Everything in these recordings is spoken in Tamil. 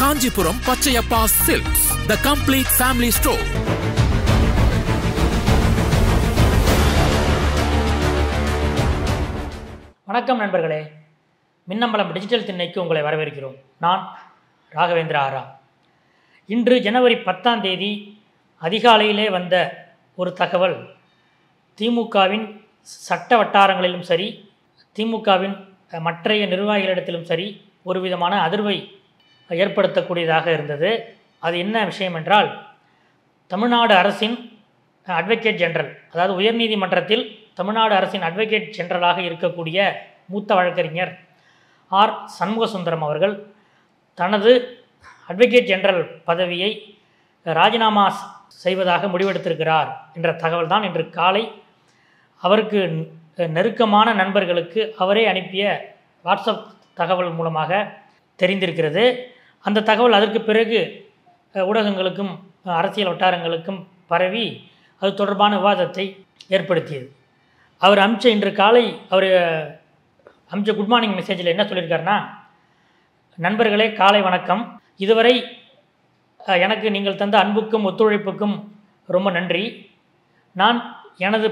Kanchipuram Pachaiyappa silks the complete family store வணக்கம் நண்பர்களே மின்னம்பலம் டிஜிட்டல் திண்ணைக்கு உங்களை வரவேற்கிறோம் நான் ராகவேந்திர ஆரா இன்று ஜனவரி பத்தாம் தேதி அதிகாலையிலே வந்த ஒரு தகவல் திமுகவின் சட்ட வட்டாரங்களிலும் சரி திமுகவின் அஹ், மற்றைய நிர்வாகிகளிடத்திலும் சரி ஒரு விதமான அதிர்வை ஏற்படுத்தக்கூடியதாக இருந்தது அது என்ன விஷயம் என்றால் தமிழ்நாடு அரசின் அட்வொகேட் ஜெனரல் அதாவது உயர்நீதிமன்றத்தில் தமிழ்நாடு அரசின் அட்வொகேட் ஜெனரலாக இருக்கக்கூடிய மூத்த வழக்கறிஞர் ஆர் சண்முகசுந்தரம் அவர்கள் தனது அட்வொகேட் ஜெனரல் பதவியை ராஜினாமா ஸ்- செய்வதாக முடிவெடுத்திருக்கிறார் என்ற தகவல் தான் இன்று காலை அவருக்கு ந- நெருக்கமான நண்பர்களுக்கு அவரே அனுப்பிய வாட்ஸ்அப் தகவல் மூலமாக தெரிந்திருக்கிறது அந்த தகவல் அதற்கு பிறகு அஹ், ஊடகங்களுக்கும் அஹ், அரசியல் வட்டாரங்களுக்கும் பரவி அது தொடர்பான விவாதத்தை ஏற்படுத்தியது அவர் அமிச்ச இன்று காலை அவர் அமிச்ச குட் மார்னிங் மெசேஜில் என்ன சொல்லியிருக்காருன்னா நண்பர்களே காலை வணக்கம் இதுவரை அஹ், எனக்கு நீங்கள் தந்த அன்புக்கும் ஒத்துழைப்புக்கும் ரொம்ப நன்றி நான் எனது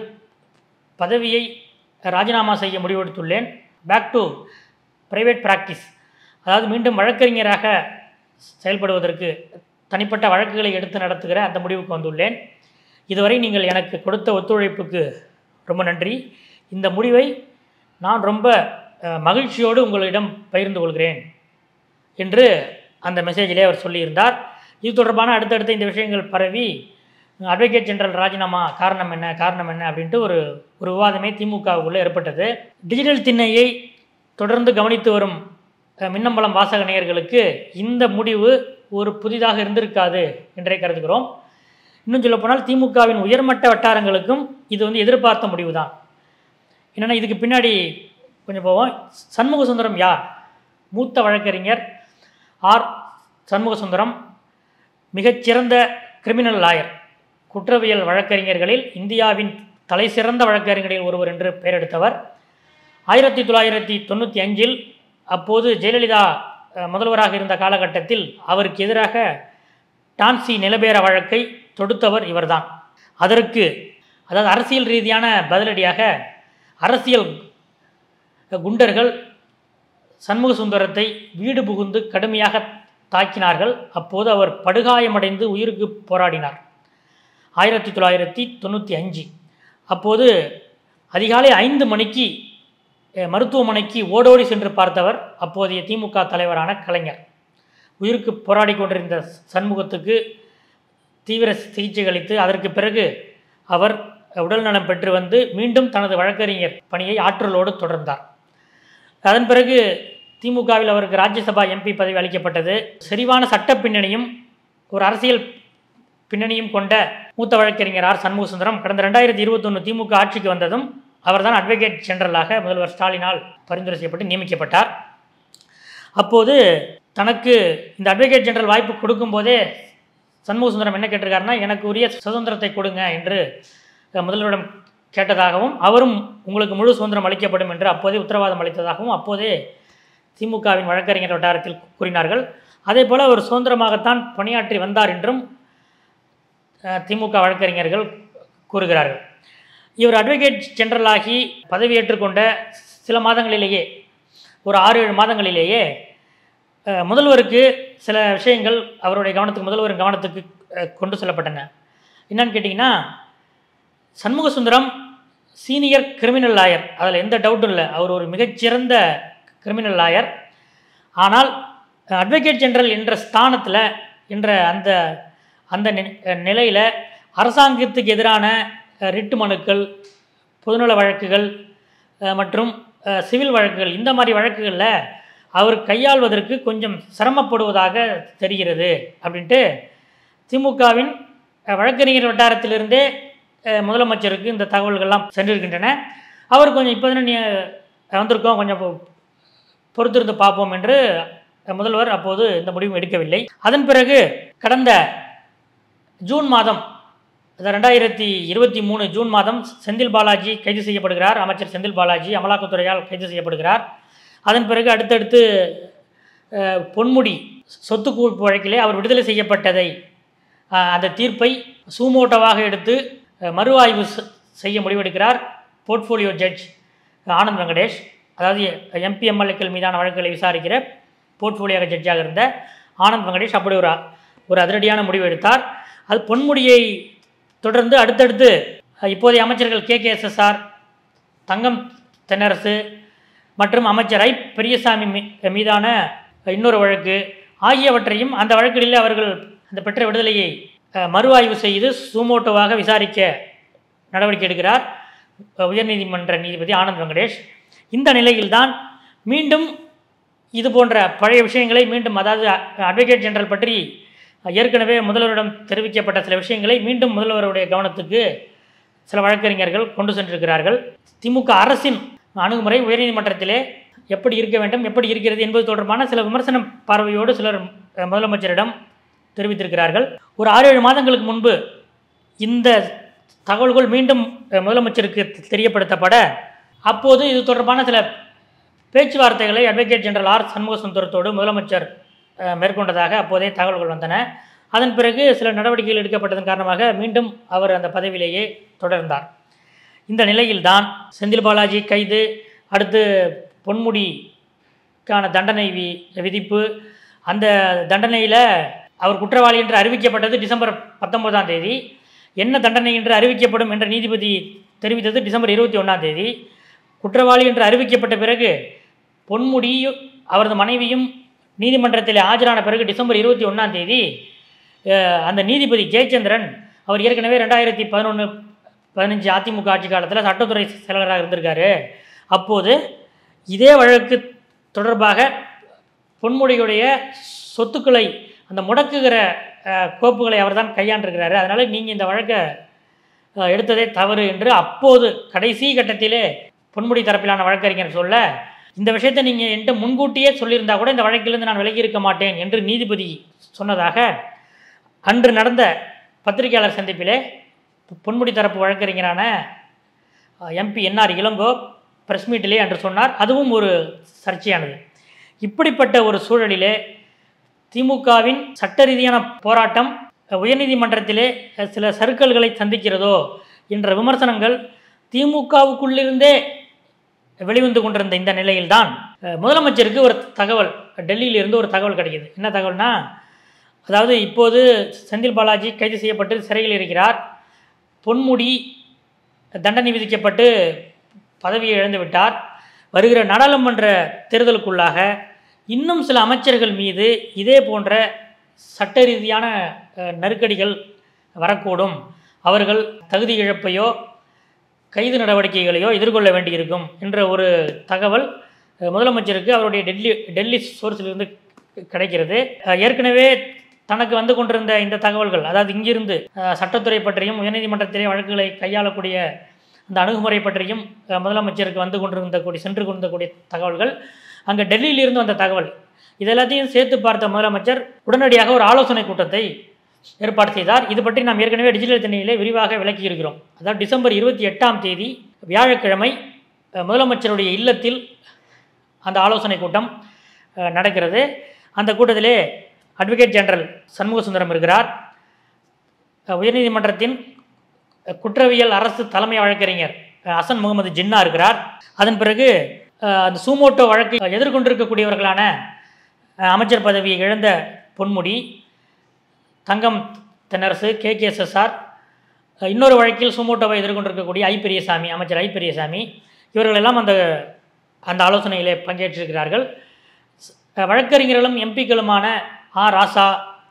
பதவியை ராஜினாமா செய்ய முடிவெடுத்துள்ளேன் பேக் டு பிரைவேட் பிராக்டிஸ் அதாவது மீண்டும் வழக்கறிஞராக செயல்படுவதற்கு தனிப்பட்ட வழக்குகளை எடுத்து நடத்துகிற அந்த முடிவுக்கு வந்துள்ளேன் இதுவரை நீங்கள் எனக்கு கொடுத்த ஒத்துழைப்புக்கு ரொம்ப நன்றி இந்த முடிவை நான் ரொம்ப அஹ், மகிழ்ச்சியோடு உங்களிடம் பகிர்ந்து கொள்கிறேன் என்று அந்த மெசேஜிலே அவர் சொல்லியிருந்தார் இது தொடர்பான அடுத்தடுத்த இந்த விஷயங்கள் பரவி அட்வொகேட் ஜெனரல் ராஜினாமா காரணம் என்ன காரணம் என்ன அப்படின்ட்டு ஒரு ஒரு விவாதமே திமுகவுக்குள்ளே ஏற்பட்டது டிஜிட்டல் திண்ணையை தொடர்ந்து கவனித்து வரும் அஹ், மின்னம்பலம் வாசக நேயர்களுக்கு இந்த முடிவு ஒரு புதிதாக இருந்திருக்காது என்றே கருதுகிறோம் இன்னும் சொல்லப்போனால் திமுகவின் உயர்மட்ட வட்டாரங்களுக்கும் இது வந்து எதிர்பார்த்த முடிவு தான் என்னென்னா இதுக்கு பின்னாடி கொஞ்சம் போவோம் சண்முக சுந்தரம் யார் மூத்த வழக்கறிஞர் ஆர் சண்முக சுந்தரம் மிகச்சிறந்த கிரிமினல் லாயர் குற்றவியல் வழக்கறிஞர்களில் இந்தியாவின் தலைசிறந்த வழக்கறிஞர்களில் ஒருவர் என்று பெயரெடுத்தவர் ஆயிரத்தி தொள்ளாயிரத்தி தொண்ணூற்றி அஞ்சில் அப்போது ஜெயலலிதா அஹ், முதல்வராக இருந்த காலகட்டத்தில் அவருக்கு எதிராக டான்சி நிலபேர வழக்கை தொடுத்தவர் இவர்தான் அதற்கு அதாவது அரசியல் ரீதியான பதிலடியாக அரசியல் குண்டர்கள் சண்முக சுந்தரத்தை வீடு புகுந்து கடுமையாக தாக்கினார்கள் அப்போது அவர் படுகாயமடைந்து உயிருக்கு போராடினார் ஆயிரத்தி தொள்ளாயிரத்தி தொண்ணூற்றி அஞ்சு அப்போது அதிகாலை ஐந்து மணிக்கு அஹ், மருத்துவமனைக்கு ஓடோடி சென்று பார்த்தவர் அப்போதைய திமுக தலைவரான கலைஞர் உயிருக்கு போராடி கொண்டிருந்த சண்முகத்துக்கு தீவிர சிகிச்சை அளித்து அதற்கு பிறகு அவர் உடல்நலம் பெற்று வந்து மீண்டும் தனது வழக்கறிஞர் பணியை ஆற்றலோடு தொடர்ந்தார் அதன் பிறகு திமுகவில் அவருக்கு ராஜ்யசபா எம்பி பதவி அளிக்கப்பட்டது செறிவான சட்ட பின்னணியும் ஒரு அரசியல் பின்னணியும் கொண்ட மூத்த வழக்கறிஞர் ஆர் சண்முக சுந்தரம் கடந்த ரெண்டாயிரத்தி இருபத்தொன்று திமுக ஆட்சிக்கு வந்ததும் அவர்தான் அட்வொகேட் ஜெனரலாக முதல்வர் ஸ்டாலினால் பரிந்துரை செய்யப்பட்டு நியமிக்கப்பட்டார் அப்போது தனக்கு இந்த அட்வொகேட் ஜெனரல் வாய்ப்பு கொடுக்கும்போதே சண்முக சுந்தரம் என்ன கேட்டிருக்காருன்னா எனக்கு உரிய சுதந்திரத்தை கொடுங்க என்று அஹ், முதல்வரிடம் கேட்டதாகவும் அவரும் உங்களுக்கு முழு சுதந்திரம் அளிக்கப்படும் என்று அப்போதே உத்தரவாதம் அளித்ததாகவும் அப்போதே திமுகவின் வழக்கறிஞர் வட்டாரத்தில் கூறினார்கள் அதே போல் அவர் சுதந்திரமாகத்தான் பணியாற்றி வந்தார் என்றும் அஹ், திமுக வழக்கறிஞர்கள் கூறுகிறார்கள் இவர் அட்வொகேட் ஜெனரலாகி பதவியேற்றுக்கொண்ட சில மாதங்களிலேயே ஒரு ஆறு ஏழு மாதங்களிலேயே அஹ், முதல்வருக்கு சில விஷயங்கள் அவருடைய கவனத்துக்கு முதல்வரின் கவனத்துக்கு அஹ், கொண்டு செல்லப்பட்டன என்னன்னு கேட்டிங்கன்னா Shanmuga Sundaram senior criminal lawyer அதில் எந்த டவுட்டும் இல்லை அவர் ஒரு மிகச்சிறந்த கிரிமினல் லாயர் ஆனால் அட்வொகேட் ஜெனரல் என்ற ஸ்தானத்தில் என்ற அந்த அந்த நிலையில் அரசாங்கத்துக்கு எதிரான அஹ், ரிட்டு மனுக்கள் பொதுநல வழக்குகள் அஹ், மற்றும் அஹ், சிவில் வழக்குகள் இந்த மாதிரி வழக்குகளில் அவர் கையாள்வதற்கு கொஞ்சம் சிரமப்படுவதாக தெரிகிறது அப்படின்ட்டு திமுகவின் அஹ், வழக்கறிஞர் வட்டாரத்திலிருந்தே அஹ், முதலமைச்சருக்கு இந்த தகவல்கள்லாம் சென்றிருக்கின்றன அவர் கொஞ்சம் இப்போ தானே நீ வந்திருக்கோம் கொஞ்சம் பொ- பொறுத்திருந்து பார்ப்போம் என்று அஹ், முதல்வர் அப்போது இந்த முடிவும் எடுக்கவில்லை அதன் பிறகு கடந்த ஜூன் மாதம் அது ரெண்டாயிரத்தி இருபத்தி மூணு ஜூன் மாதம் செந்தில் பாலாஜி கைது செய்யப்படுகிறார் அமைச்சர் செந்தில் பாலாஜி அமலாக்கத்துறையால் கைது செய்யப்படுகிறார் அதன் பிறகு அடுத்தடுத்து அஹ், பொன்முடி சொத்து குவிப்பு வழக்கிலே அவர் விடுதலை செய்யப்பட்டதை அஹ், அந்த தீர்ப்பை சூமோட்டோவாக எடுத்து அஹ், மறு ஆய்வு செ- செய்ய முடிவெடுக்கிறார் போர்ட்ஃபோலியோ ஜட்ஜ் ஆனந்த் வெங்கடேஷ் அதாவது எம்பி எம்எல்ஏக்கள் மீதான வழக்குகளை விசாரிக்கிற போர்ட்ஃபோலியோ ஜட்ஜாக இருந்த ஆனந்த் வெங்கடேஷ் அப்படி ஒரு அ- ஒரு அதிரடியான முடிவு எடுத்தார் அது பொன்முடியை தொடர்ந்து அடுத்தடுத்து அஹ், இப்போதைய அமைச்சர்கள் கே கே தங்கம் தென்னரசு மற்றும் அமைச்சர் ஐ பெரியசாமி மீ- மீதான இன்னொரு வழக்கு ஆகியவற்றையும் அந்த வழக்குகளில் அவர்கள் அந்த பெற்ற விடுதலையை அஹ், மறு ஆய்வு செய்து சுமோட்டோவாக விசாரிக்க நடவடிக்கை எடுக்கிறார் அஹ், உயர்நீதிமன்ற நீதிபதி ஆனந்த் வெங்கடேஷ் இந்த நிலையில்தான் மீண்டும் இது போன்ற பழைய விஷயங்களை மீண்டும் அதாவது அட்வொகேட் ஜெனரல் பற்றி ஏற்கனவே முதல்வரிடம் தெரிவிக்கப்பட்ட சில விஷயங்களை மீண்டும் முதல்வருடைய கவனத்துக்கு சில வழக்கறிஞர்கள் கொண்டு சென்றிருக்கிறார்கள் திமுக அரசின் அணுகுமுறை உயர்நீதிமன்றத்திலே எப்படி இருக்க வேண்டும் எப்படி இருக்கிறது என்பது தொடர்பான சில விமர்சன பார்வையோடு சிலர் அஹ், முதலமைச்சரிடம் தெரிவித்திருக்கிறார்கள் ஒரு ஆறு ஏழு மாதங்களுக்கு முன்பு இந்த தகவல்கள் மீண்டும் அஹ், முதலமைச்சருக்கு தெரியப்படுத்தப்பட அப்போது இது தொடர்பான சில பேச்சுவார்த்தைகளை அட்வொகேட் ஜெனரல் ஆர் சண்முக சுந்தரத்தோடு முதலமைச்சர் அஹ், மேற்கொண்டதாக அப்போதே தகவல்கள் வந்தன அதன் பிறகு சில நடவடிக்கைகள் எடுக்கப்பட்டதன் காரணமாக மீண்டும் அவர் அந்த பதவியிலேயே தொடர்ந்தார் இந்த நிலையில்தான் செந்தில் பாலாஜி கைது அடுத்து பொன்முடிக்கான தண்டனை வி விதிப்பு அந்த தண்டனையில் அவர் குற்றவாளி என்று அறிவிக்கப்பட்டது டிசம்பர் பத்தொன்பதாம் தேதி என்ன தண்டனை என்று அறிவிக்கப்படும் என்ற நீதிபதி தெரிவித்தது டிசம்பர் இருபத்தி ஒன்றாம் தேதி குற்றவாளி என்று அறிவிக்கப்பட்ட பிறகு பொன்முடியும் அவரது மனைவியும் நீதிமன்றத்தில் ஆஜரான பிறகு டிசம்பர் இருபத்தி ஒன்றாம் தேதி அஹ், அந்த நீதிபதி ஜெயச்சந்திரன் அவர் ஏற்கனவே ரெண்டாயிரத்தி பதினொன்று பதினஞ்சு அதிமுக ஆட்சி காலத்தில் சட்டத்துறை செயலராக இருந்திருக்காரு அப்போது இதே வழக்கு தொடர்பாக பொன்முடியுடைய சொத்துக்களை அந்த முடக்குகிற அஹ், கோப்புகளை அவர்தான் கையாண்டிருக்கிறாரு அதனால் நீங்கள் இந்த வழக்கை அஹ், எடுத்ததே தவறு என்று அப்போது கடைசி கட்டத்திலே பொன்முடி தரப்பிலான வழக்கறிஞர் சொல்ல இந்த விஷயத்தை நீங்கள் என்கிட்ட முன்கூட்டியே சொல்லியிருந்தா கூட இந்த வழக்கிலிருந்து நான் விலகி இருக்க மாட்டேன் என்று நீதிபதி சொன்னதாக அன்று நடந்த பத்திரிகையாளர் சந்திப்பிலே பொன்முடி தரப்பு வழக்கறிஞரான எம்பி என்ஆர் இளங்கோ பிரஸ் மீட்டிலே அன்று சொன்னார் அதுவும் ஒரு சர்ச்சையானது இப்படிப்பட்ட ஒரு சூழலிலே திமுகவின் சட்ட ரீதியான போராட்டம் உயர்நீதிமன்றத்திலே சில சறுக்கல்களை சந்திக்கிறதோ என்ற விமர்சனங்கள் திமுகவுக்குள்ளிருந்தே வெளிவந்து கொண்டிருந்த இந்த நிலையில்தான் அஹ், முதலமைச்சருக்கு ஒரு தகவல் டெல்லியிலிருந்து ஒரு தகவல் கிடைக்குது என்ன தகவல்னா அதாவது இப்போது செந்தில் பாலாஜி கைது செய்யப்பட்டு சிறையில் இருக்கிறார் பொன்முடி தண்டனை விதிக்கப்பட்டு பதவியை இழந்து விட்டார் வருகிற நாடாளுமன்ற தேர்தலுக்குள்ளாக இன்னும் சில அமைச்சர்கள் மீது இதே போன்ற சட்ட ரீதியான அஹ், நெருக்கடிகள் வரக்கூடும் அவர்கள் தகுதி இழப்பையோ கைது நடவடிக்கைகளையோ எதிர்கொள்ள வேண்டியிருக்கும் என்ற ஒரு தகவல் அஹ், முதலமைச்சருக்கு அவருடைய டெல்லி டெல்லி சோர்ஸிலிருந்து கிடைக்கிறது அஹ், ஏற்கனவே தனக்கு வந்து கொண்டிருந்த இந்த தகவல்கள் அதாவது இங்கிருந்து அஹ், சட்டத்துறை பற்றியும் உயர்நீதிமன்றத்திலே வழக்குகளை கையாளக்கூடிய அந்த அணுகுமுறை பற்றியும் அஹ், முதலமைச்சருக்கு வந்து கொண்டிருந்த கூடிய சென்று கொண்டிருந்தக்கூடிய தகவல்கள் அங்கே டெல்லியிலிருந்து வந்த தகவல் இது எல்லாத்தையும் சேர்த்து பார்த்த முதலமைச்சர் உடனடியாக ஒரு ஆலோசனை கூட்டத்தை ஏற்பாடு செய்தார் இது பற்றி நாம் ஏற்கனவே டிஜிட்டல் திணையிலே விரிவாக விளக்கி இருக்கிறோம் அதாவது டிசம்பர் இருபத்தி எட்டாம் தேதி வியாழக்கிழமை அஹ், முதலமைச்சருடைய இல்லத்தில் அந்த ஆலோசனை கூட்டம் அஹ், நடக்கிறது அந்த கூட்டத்திலே அட்வொகேட் ஜெனரல் சண்முக சுந்தரம் இருக்கிறார் அஹ், உயர்நீதிமன்றத்தின் அஹ், குற்றவியல் அரசு தலைமை வழக்கறிஞர் அஹ், ஹசன் முகமது ஜின்னா இருக்கிறார் அதன் பிறகு அஹ், அந்த சூமோட்டோ வழக்கை எதிர்கொண்டிருக்கக்கூடியவர்களான அஹ், அமைச்சர் பதவியை இழந்த Ponmudi Thangam Thennarasu K K SSR இன்னொரு வழக்கில் சுமோட்டோவை எதிர்கொண்டிருக்கக்கூடிய ஐ பெரியசாமி அமைச்சர் ஐ பெரியசாமி இவர்களெல்லாம் அந்த அந்த ஆலோசனையிலே பங்கேற்றிருக்கிறார்கள் ஸ்- வழக்கறிஞர்களும் எம்பிக்களுமான ஆ ராசா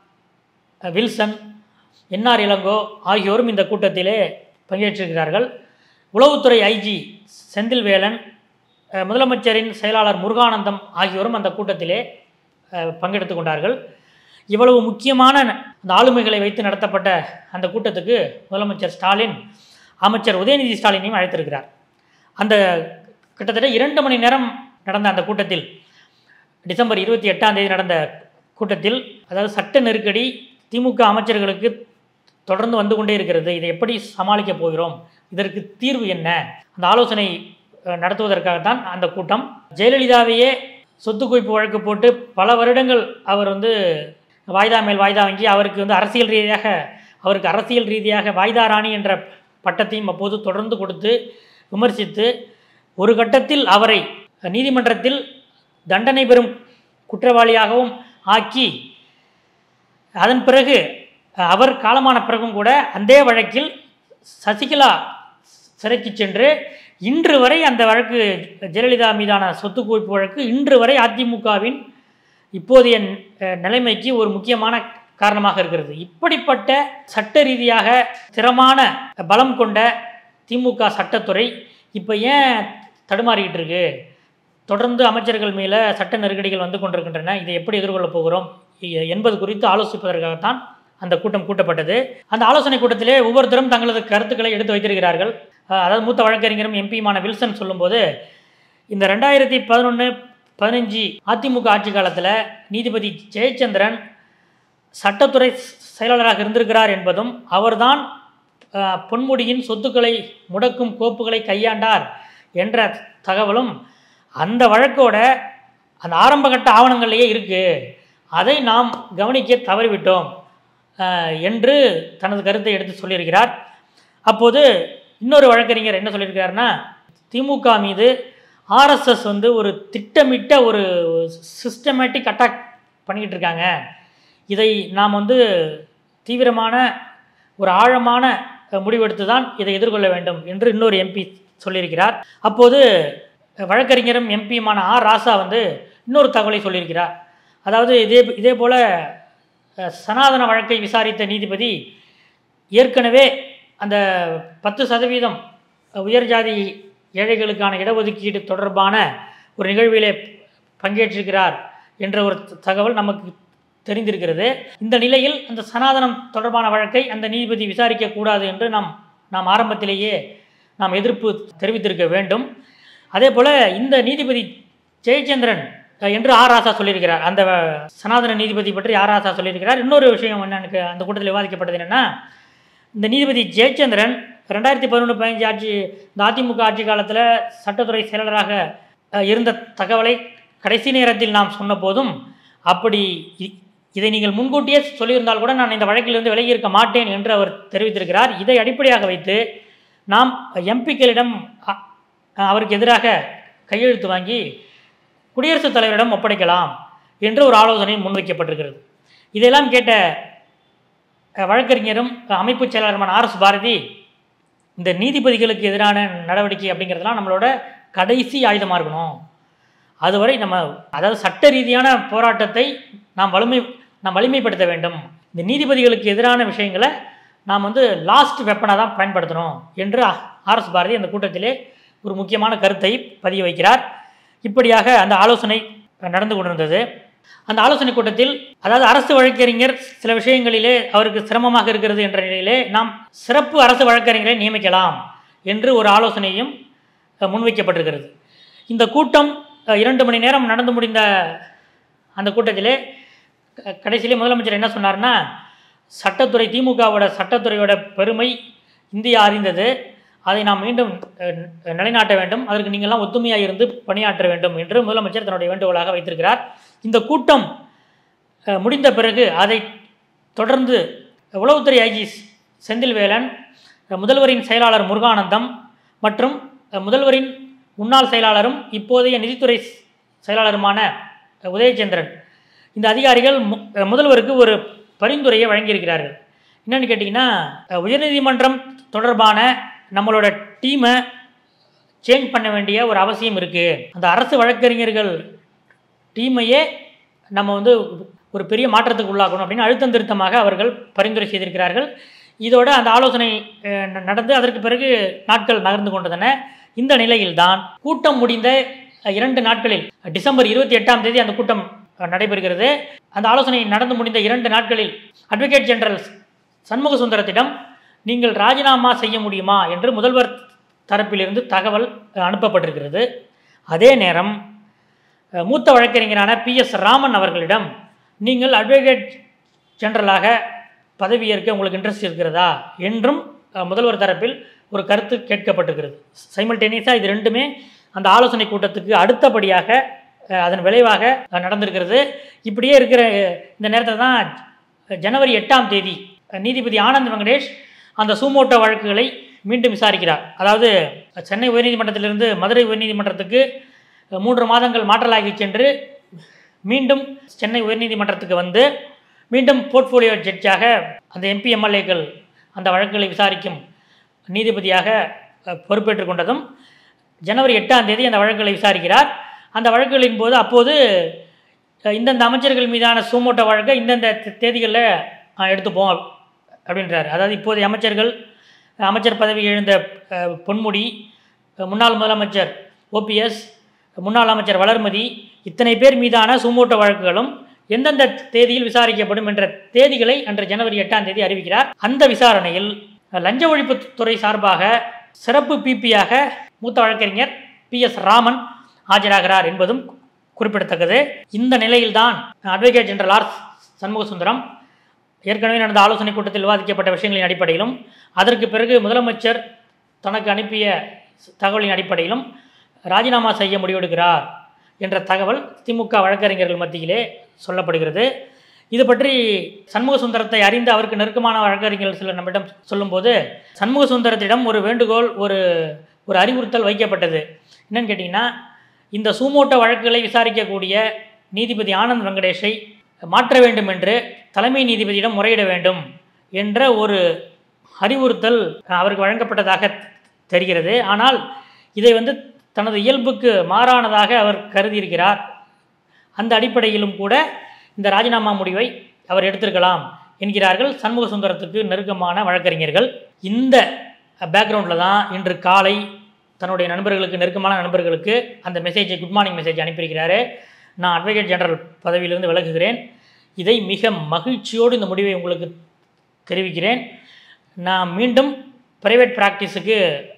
அஹ், வில்சன் என்ஆர் இளங்கோ ஆகியோரும் இந்த கூட்டத்திலே பங்கேற்றிருக்கிறார்கள் உளவுத்துறை ஐஜி செந்தில்வேலன் அஹ், முதலமைச்சரின் செயலாளர் முருகானந்தம் ஆகியோரும் அந்த கூட்டத்திலே அஹ், பங்கெடுத்து கொண்டார்கள் இவ்வளவு முக்கியமான அந்த ஆளுமைகளை வைத்து நடத்தப்பட்ட அந்த கூட்டத்துக்கு முதலமைச்சர் ஸ்டாலின் அமைச்சர் உதயநிதி ஸ்டாலினையும் அழைத்திருக்கிறார் அந்த கிட்டத்தட்ட இரண்டு மணி நேரம் நடந்த அந்த கூட்டத்தில் டிசம்பர் இருபத்தி எட்டாம் தேதி நடந்த கூட்டத்தில் அதாவது சட்ட நெருக்கடி திமுக அமைச்சர்களுக்கு தொடர்ந்து வந்து கொண்டே இருக்கிறது இதை எப்படி சமாளிக்கப் போகிறோம் இதற்கு தீர்வு என்ன அந்த ஆலோசனை அஹ், நடத்துவதற்காகத்தான் அந்த கூட்டம் ஜெயலலிதாவையே சொத்து குவிப்பு வழக்கு போட்டு பல வருடங்கள் அவர் வந்து வாய்தா மேல் வாய்தா வாங்கி அவருக்கு வந்து அரசியல் ரீதியாக அவருக்கு அரசியல் ரீதியாக வாய்தா ராணி என்ற பட்டத்தையும் அப்போது தொடர்ந்து கொடுத்து விமர்சித்து ஒரு கட்டத்தில் அவரை நீதிமன்றத்தில் தண்டனை பெறும் குற்றவாளியாகவும் ஆக்கி அதன் பிறகு அவர் காலமான பிறகும் கூட அந்த வழக்கில் சசிகலா சிறைக்கு சென்று இன்று வரை அந்த வழக்கு ஜெயலலிதா மீதான சொத்து குவிப்பு வழக்கு இன்று வரை அதிமுகவின் இப்போதைய அஹ், நிலைமைக்கு ஒரு முக்கியமான காரணமாக இருக்கிறது இப்படிப்பட்ட சட்ட ரீதியாக ஸ்திரமான பலம் கொண்ட திமுக சட்டத்துறை இப்போ ஏன் தடுமாறிக்கிட்டு இருக்கு தொடர்ந்து அமைச்சர்கள் மேலே சட்ட நெருக்கடிகள் வந்து கொண்டிருக்கின்றன இதை எப்படி எதிர்கொள்ளப் போகிறோம் எ- என்பது குறித்து ஆலோசிப்பதற்காகத்தான் அந்த கூட்டம் கூட்டப்பட்டது அந்த ஆலோசனை கூட்டத்திலே ஒவ்வொருத்தரும் தங்களது கருத்துக்களை எடுத்து வைத்திருக்கிறார்கள் அஹ், அதாவது மூத்த வழக்கறிஞரும் எம்பியுமான வில்சன் சொல்லும்போது இந்த ரெண்டாயிரத்தி பதினொன்று பதினஞ்சு அதிமுக ஆட்சி காலத்தில் நீதிபதி ஜெயச்சந்திரன் சட்டத்துறை செயலாளராக இருந்திருக்கிறார் என்பதும் அவர்தான் அஹ், பொன்முடியின் சொத்துக்களை முடக்கும் கோப்புகளை கையாண்டார் என்ற தகவலும் அந்த வழக்கோட அந்த ஆரம்பகட்ட ஆவணங்கள்லேயே இருக்குது அதை நாம் கவனிக்க தவறிவிட்டோம் அஹ், என்று தனது கருத்தை எடுத்து சொல்லியிருக்கிறார் அப்போது இன்னொரு வழக்கறிஞர் என்ன சொல்லியிருக்காருன்னா திமுக மீது ஆர்எஸ்எஸ் வந்து ஒரு திட்டமிட்ட ஒரு சிஸ்டமேட்டிக் அட்டாக் பண்ணிக்கிட்டு இருக்காங்க இதை நாம் வந்து தீவிரமான ஒரு ஆழமான அஹ், முடிவெடுத்து தான் இதை எதிர்கொள்ள வேண்டும் என்று இன்னொரு எம்பி சொல்லியிருக்கிறார் அப்போது அஹ், வழக்கறிஞரும் எம்பியுமான ஆர் ராசா வந்து இன்னொரு தகவலை சொல்லியிருக்கிறார் அதாவது இதே இதே போல் அஹ், சனாதன வழக்கை விசாரித்த நீதிபதி ஏற்கனவே அந்த பத்து சதவீதம் உயர்ஜாதி ஏழைகளுக்கான இடஒதுக்கீடு தொடர்பான ஒரு நிகழ்விலே பங்கேற்றிருக்கிறார் என்ற ஒரு தகவல் நமக்கு தெரிந்திருக்கிறது இந்த நிலையில் அந்த சனாதனம் தொடர்பான வழக்கை அந்த நீதிபதி விசாரிக்கக்கூடாது என்று நாம் நாம் ஆரம்பத்திலேயே நாம் எதிர்ப்பு தெரிவித்திருக்க வேண்டும் அதே போல் இந்த நீதிபதி ஜெயச்சந்திரன் அஹ், என்று ஆர் ராசா சொல்லியிருக்கிறார் அந்த சனாதன நீதிபதி பற்றி ஆர் ராசா சொல்லியிருக்கிறார் இன்னொரு விஷயம் என்ன எனக்கு அந்த கூட்டத்தில் விவாதிக்கப்பட்டது என்னென்னா இந்த நீதிபதி ஜெயச்சந்திரன் ரெண்டாயிரத்தி பதினொன்று பதினஞ்சு ஆட்சி இந்த அதிமுக ஆட்சி காலத்தில் சட்டத்துறை செயலராக அஹ், இருந்த தகவலை கடைசி நேரத்தில் நாம் சொன்ன போதும் அப்படி இ- இதை நீங்கள் முன்கூட்டியே சொல்லியிருந்தால் கூட நான் இந்த வழக்கிலிருந்து விலகி இருக்க மாட்டேன் என்று அவர் தெரிவித்திருக்கிறார் இதை அடிப்படையாக வைத்து நாம் எம்பிக்களிடம் அ- அவருக்கு எதிராக கையெழுத்து வாங்கி குடியரசுத் தலைவரிடம் ஒப்படைக்கலாம் என்று ஒரு ஆலோசனை முன்வைக்கப்பட்டிருக்கிறது இதையெல்லாம் கேட்ட அஹ், வழக்கறிஞரும் அஹ், அமைப்புச் செயலாளருமான ஆர் எஸ் பாரதி இந்த நீதிபதிகளுக்கு எதிரான நடவடிக்கை அப்படிங்கிறதெல்லாம் நம்மளோட கடைசி ஆயுதமாக இருக்கணும் அதுவரை நம்ம அதாவது சட்ட ரீதியான போராட்டத்தை நாம் வலிமை நாம் வலிமைப்படுத்த வேண்டும் இந்த நீதிபதிகளுக்கு எதிரான விஷயங்களை நாம் வந்து லாஸ்ட் வெப்பனாக தான் பயன்படுத்தணும் என்று ஆர்எஸ் பாரதி அந்த கூட்டத்திலே ஒரு முக்கியமான கருத்தை பதிய வைக்கிறார் இப்படியாக அந்த ஆலோசனை நடந்து கொண்டிருந்தது அந்த ஆலோசனை கூட்டத்தில் அதாவது அரசு வழக்கறிஞர் சில விஷயங்களிலே அவருக்கு சிரமமாக இருக்கிறது என்ற நிலையிலே நாம் சிறப்பு அரசு வழக்கறிஞரை நியமிக்கலாம் என்று ஒரு ஆலோசனையும் அஹ், முன்வைக்கப்பட்டிருக்கிறது இந்த கூட்டம் அஹ், இரண்டு மணி நேரம் நடந்து முடிந்த அந்த கூட்டத்திலே க- கடைசியிலே முதலமைச்சர் என்ன சொன்னார்னா சட்டத்துறை திமுகவோட சட்டத்துறையோட பெருமை இந்தியா அறிந்தது அதை நாம் மீண்டும் அஹ், நிலைநாட்ட வேண்டும் அதற்கு நீங்கள்லாம் ஒத்துமையாக இருந்து பணியாற்ற வேண்டும் என்று முதலமைச்சர் தன்னுடைய வேண்டுகோளாக வைத்திருக்கிறார் இந்த கூட்டம் அஹ், முடிந்த பிறகு அதை தொடர்ந்து உளவுத்துறை ஐஜி செந்தில்வேலன் அஹ், முதல்வரின் செயலாளர் முருகானந்தம் மற்றும் அஹ், முதல்வரின் முன்னாள் செயலாளரும் இப்போதைய நிதித்துறை செயலாளருமான அஹ், உதயச்சந்திரன் இந்த அதிகாரிகள் மு- அஹ், முதல்வருக்கு ஒரு பரிந்துரையை வழங்கியிருக்கிறார்கள் என்னன்னு கேட்டிங்கன்னா அஹ், உயர்நீதிமன்றம் தொடர்பான நம்மளோட டீமை சேஞ்ச் பண்ண வேண்டிய ஒரு அவசியம் இருக்குது அந்த அரசு வழக்கறிஞர்கள் டீமையே நம்ம வந்து ஒரு பெரிய மாற்றத்துக்கு உள்ளாக்கணும் அப்படின்னு அழுத்தம் திருத்தமாக அவர்கள் பரிந்துரை செய்திருக்கிறார்கள் இதோட அந்த ஆலோசனை அஹ், ந- நடந்து அதற்கு பிறகு நாட்கள் நகர்ந்து கொண்டன இந்த நிலையில்தான் கூட்டம் முடிந்த அஹ், இரண்டு நாட்களில் டிசம்பர் இருபத்தி எட்டாம் தேதி அந்த கூட்டம் அஹ், நடைபெறுகிறது அந்த ஆலோசனை நடந்து முடிந்த இரண்டு நாட்களில் அட்வொகேட் ஜெனரல் சண்முக சுந்தரத்திடம் நீங்கள் ராஜினாமா செய்ய முடியுமா என்று முதல்வர் தரப்பிலிருந்து தகவல் அஹ், அனுப்பப்பட்டிருக்கிறது அதே நேரம் அஹ், மூத்த வழக்கறிஞரான பி எஸ் ராமன் அவர்களிடம் நீங்கள் அட்வொகேட் ஜெனரலாக பதவியேற்க உங்களுக்கு இன்ட்ரெஸ்ட் இருக்கிறதா என்றும் அஹ், முதல்வர் தரப்பில் ஒரு கருத்து கேட்கப்பட்டிருக்கிறது சைமல்டேனியஸாக இது ரெண்டுமே அந்த ஆலோசனை கூட்டத்துக்கு அடுத்தபடியாக அஹ், அதன் விளைவாக அஹ், நடந்திருக்கிறது இப்படியே இருக்கிற அஹ், இந்த நேரத்தில் தான் ஜனவரி எட்டாம் தேதி அஹ், நீதிபதி ஆனந்த் வெங்கடேஷ் அந்த சூமோட்டோ வழக்குகளை மீண்டும் விசாரிக்கிறார் அதாவது சென்னை உயர்நீதிமன்றத்திலிருந்து மதுரை உயர்நீதிமன்றத்துக்கு அஹ், மூன்று மாதங்கள் மாற்றலாகி சென்று மீண்டும் சென்னை உயர்நீதிமன்றத்துக்கு வந்து மீண்டும் போர்ட்ஃபோலியோ ஜட்ஜாக அந்த எம்பி எம்எல்ஏக்கள் அந்த வழக்குகளை விசாரிக்கும் நீதிபதியாக அஹ், பொறுப்பேற்றுக் கொண்டதும் ஜனவரி எட்டாம் தேதி அந்த வழக்குகளை விசாரிக்கிறார் அந்த வழக்குகளின் போது அப்போது அஹ், இந்தந்த அமைச்சர்கள் மீதான சூமோட்டோ வழக்கை இந்தந்த தே- தேதிகளில் அஹ், எடுத்துப்போம் அப்படின்றார் அதாவது இப்போதைய அமைச்சர்கள் அஹ், அமைச்சர் பதவி எழுந்த அஹ், பொன்முடி அஹ், முன்னாள் முதலமைச்சர் ஓபிஎஸ் முன்னாள் அமைச்சர் வளர்மதி இத்தனை பேர் மீதான சூமோட்டோ வழக்குகளும் எந்தெந்த தேதியில் விசாரிக்கப்படும் என்ற தேதிகளை அன்று ஜனவரி எட்டாம் தேதி அறிவிக்கிறார் அந்த விசாரணையில் அஹ், லஞ்ச ஒழிப்புத்துறை சார்பாக சிறப்பு பிபியாக மூத்த வழக்கறிஞர் பி எஸ் ராமன் ஆஜராகிறார் என்பதும் குறிப்பிடத்தக்கது இந்த நிலையில்தான் அட்வொகேட் ஜெனரல் ஆர் சண்முகசுந்தரம் ஏற்கனவே நடந்த ஆலோசனை கூட்டத்தில் விவாதிக்கப்பட்ட விஷயங்களின் அடிப்படையிலும் அதற்கு பிறகு முதலமைச்சர் தனக்கு அனுப்பிய தகவலின் அடிப்படையிலும் ராஜினாமா செய்ய முடிவெடுக்கிறார் என்ற தகவல் திமுக வழக்கறிஞர்கள் மத்தியிலே சொல்லப்படுகிறது இது பற்றி சண்முக சுந்தரத்தை அறிந்து அவருக்கு நெருக்கமான வழக்கறிஞர்கள் சிலர் நம்மிடம் சொல்லும்போது சண்முக சுந்தரத்திடம் ஒரு வேண்டுகோள் ஒரு ஒரு அறிவுறுத்தல் வைக்கப்பட்டது என்னன்னு கேட்டிங்கன்னா இந்த சூமோட்டோ வழக்குகளை விசாரிக்கக்கூடிய நீதிபதி ஆனந்த் வெங்கடேஷை மாற்ற வேண்டும் என்று தலைமை நீதிபதியிடம் முறையிட வேண்டும் என்ற ஒரு அறிவுறுத்தல் அவருக்கு வழங்கப்பட்டதாக தெரிகிறது ஆனால் இதை வந்து தனது இயல்புக்கு மாறானதாக அவர் கருதியிருக்கிறார் அந்த அடிப்படையிலும் கூட இந்த ராஜினாமா முடிவை அவர் எடுத்திருக்கலாம் என்கிறார்கள் சண்முக சுந்தரத்துக்கு நெருக்கமான வழக்கறிஞர்கள் இந்த பேக்ரவுண்டில் தான் இன்று காலை தன்னுடைய நண்பர்களுக்கு நெருக்கமான நண்பர்களுக்கு அந்த மெசேஜை குட் மார்னிங் மெசேஜ் அனுப்பியிருக்கிறாரு நான் அட்வொகேட் ஜெனரல் பதவியிலிருந்து விலகுகிறேன் இதை மிக மகிழ்ச்சியோடு இந்த முடிவை உங்களுக்கு தெரிவிக்கிறேன் நான் மீண்டும் பிரைவேட் ப்ராக்டிஸுக்கு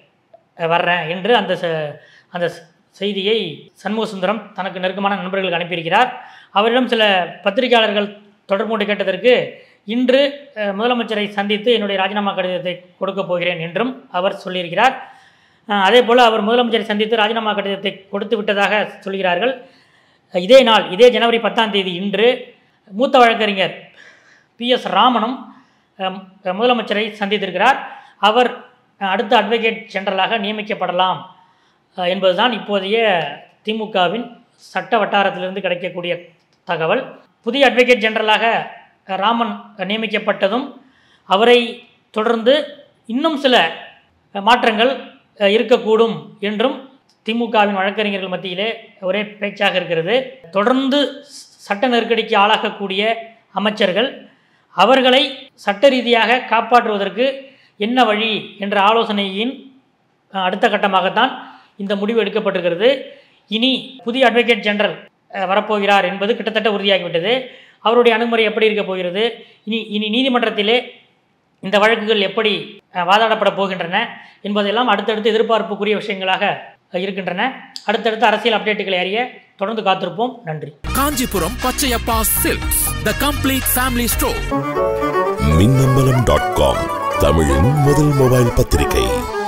வர்றேன் என்று அந்த ச- அந்த ச- செய்தியை சண்முக சுந்தரம் தனக்கு நெருக்கமான நண்பர்களுக்கு அனுப்பியிருக்கிறார் அவரிடம் சில பத்திரிகையாளர்கள் தொடர்பு கொண்டு கேட்டதற்கு இன்று அஹ், முதலமைச்சரை சந்தித்து என்னுடைய ராஜினாமா கடிதத்தை கொடுக்கப் போகிறேன் என்றும் அவர் சொல்லியிருக்கிறார் அஹ், அதே போல் அவர் முதலமைச்சரை சந்தித்து ராஜினாமா கடிதத்தை கொடுத்து விட்டதாக சொல்கிறார்கள் அஹ், இதே நாள் இதே ஜனவரி பத்தாம் தேதி இன்று மூத்த வழக்கறிஞர் பி எஸ் ராமனும் அஹ், முதலமைச்சரை சந்தித்திருக்கிறார் அவர் அஹ், அடுத்த அட்வொகேட் ஜெனரலாக நியமிக்கப்படலாம் அஹ், என்பதுதான் இப்போதைய திமுகவின் சட்ட வட்டாரத்திலிருந்து கிடைக்கக்கூடிய தகவல் புதிய அட்வொகேட் ஜெனரலாக அஹ், ராமன் நியமிக்கப்பட்டதும் அவரை தொடர்ந்து இன்னும் சில அஹ், மாற்றங்கள் அஹ், இருக்கக்கூடும் என்றும் திமுகவின் வழக்கறிஞர்கள் மத்தியிலே ஒரே பேச்சாக இருக்கிறது தொடர்ந்து சட்ட நெருக்கடிக்கு ஆளாகக்கூடிய அமைச்சர்கள் அவர்களை சட்ட ரீதியாக காப்பாற்றுவதற்கு என்ன வழி என்ற ஆலோசனையின் அஹ், அடுத்த கட்டமாகத்தான் இந்த முடிவு எடுக்கப்பட்டிருக்கிறது இனி புதிய அட்வொகேட் ஜெனரல் அஹ், வரப்போகிறார் என்பது கிட்டத்தட்ட உறுதியாகிவிட்டது அவருடைய அணுகுமுறை எப்படி இருக்க போகிறது இனி இனி நீதிமன்றத்திலே இந்த வழக்குகள் எப்படி அஹ், வாதாடப்பட போகின்றன என்பதெல்லாம் அடுத்தடுத்து எதிர்பார்ப்புக்குரிய விஷயங்களாக அஹ், இருக்கின்றன அடுத்தடுத்த அரசியல் அப்டேட்டுகளை அறிய தொடர்ந்து காத்திருப்போம் நன்றி Kanchipuram Pachaiyappa silks the complete family store Minnambalam dot com தமிழின் முதல் மொபைல் பத்திரிகை